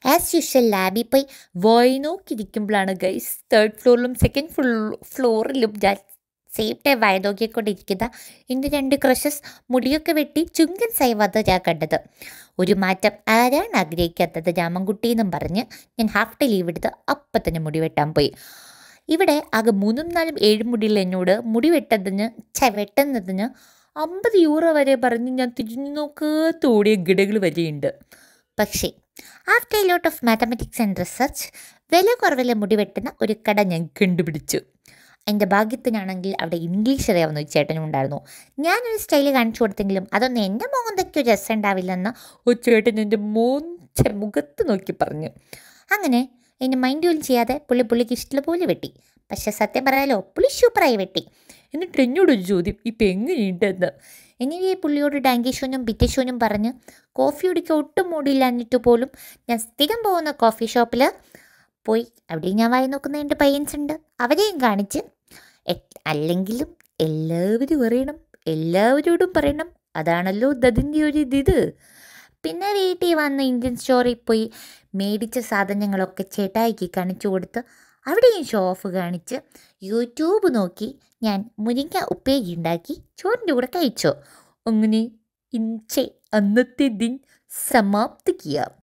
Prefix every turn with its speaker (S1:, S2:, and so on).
S1: as usual ലാബിൽ പോയി വായി നോക്കിയിരിക്കുമ്പോഴാണ് ഗൈസ് തേർഡ് ഫ്ലോറിലും സെക്കൻഡ് ഫ്ലോ ഫ്ലോറിലും ഞാൻ സെയിം ടൈം വായ നോക്കിക്കൊണ്ടിരിക്കുന്ന എൻ്റെ രണ്ട് ക്രഷസ് മുടിയൊക്കെ വെട്ടി ചുങ്കൻ സൈവത് ഞാൻ കണ്ടത് ഒരു മാറ്റം ആരാണ് ആഗ്രഹിക്കാത്തത് രാമൻകുട്ടി എന്നും പറഞ്ഞ് ഞാൻ ഹാഫ് ഡേ ലീവ് എടുത്ത് അപ്പം തന്നെ മുടി വെട്ടാൻ പോയി ഇവിടെ ആകെ മൂന്നും നാലും ഏഴും മുടിയുള്ള എന്നോട് മുടി വെട്ടതിന് ഛെ വെട്ടുന്നതിന് അമ്പത് യൂറോ വരെ പറഞ്ഞ് ഞാൻ തിരിഞ്ഞു നോക്കാത്ത ഓടിയ ഗിടകൾ വരെയുണ്ട് പക്ഷേ after a lot of mathematics and research വില കുറവിലെ മുടി വെട്ടുന്ന ഒരു കട ഞാൻ കണ്ടുപിടിച്ചു എൻ്റെ ഭാഗ്യത്തിനാണെങ്കിൽ അവിടെ ഇംഗ്ലീഷ് അറിയാവുന്ന ഒരു ചേട്ടനും ഉണ്ടായിരുന്നു ഞാനൊരു സ്റ്റൈല് കാണിച്ചു കൊടുത്തെങ്കിലും അതൊന്നും എൻ്റെ മുഖത്തേക്ക് ഒരു രസം ഉണ്ടാവില്ലെന്ന് ഒരു ചേട്ടൻ എൻ്റെ മോഞ്ച മുഖത്ത് നോക്കി പറഞ്ഞു അങ്ങനെ എന്നെ മൈൻഡ് പോലും ചെയ്യാതെ പുള്ളി പുള്ളിക്ക് ഇഷ്ടമുള്ള പോലെ വെട്ടി പക്ഷെ സത്യം പറയാലോ പുള്ളി സൂപ്പറായി വെട്ടി എന്നിട്ട് എന്നോടൊരു ചോദ്യം ഇപ്പം എങ്ങനെയുണ്ടെന്ന് എങ്ങനെ പുള്ളിയോട് ഡാങ്കിഷോനും ബിറ്റേഷോനും പറഞ്ഞ് കോഫി കുടിക്കാൻ ഒട്ടും മൂടിയില്ലാഞ്ഞിട്ട് പോലും ഞാൻ സ്ഥിരം പോകുന്ന കോഫി ഷോപ്പിൽ പോയി അവിടെ ഞാൻ വായി നോക്കുന്ന എൻ്റെ പയ്യൻസ് ഉണ്ട് അവരെയും കാണിച്ച് എ- അല്ലെങ്കിലും എല്ലാവരും അറിയണം എല്ലാവരോടും പറയണം അതാണല്ലോ ദതിൻ്റെ ഒരു ഇത് പിന്നെ വീട്ടിൽ വന്ന് ഇന്ത്യൻ സ്റ്റോറിൽ പോയി മേടിച്ച സാധനങ്ങളൊക്കെ ചേട്ടായിക്ക് കാണിച്ചു കൊടുത്ത് അവിടെയും ഷോ ഓഫ് കാണിച്ച് യൂട്യൂബ് നോക്കി ഞാൻ മുരിങ്ങ ഉപ്പേരി ഉണ്ടാക്കി ചോറിൻ്റെ കൂടെ കഴിച്ചു അങ്ങനെ ഇൻചെ അന്നത്തെ ദിൻ സമാപ്തിക്കുക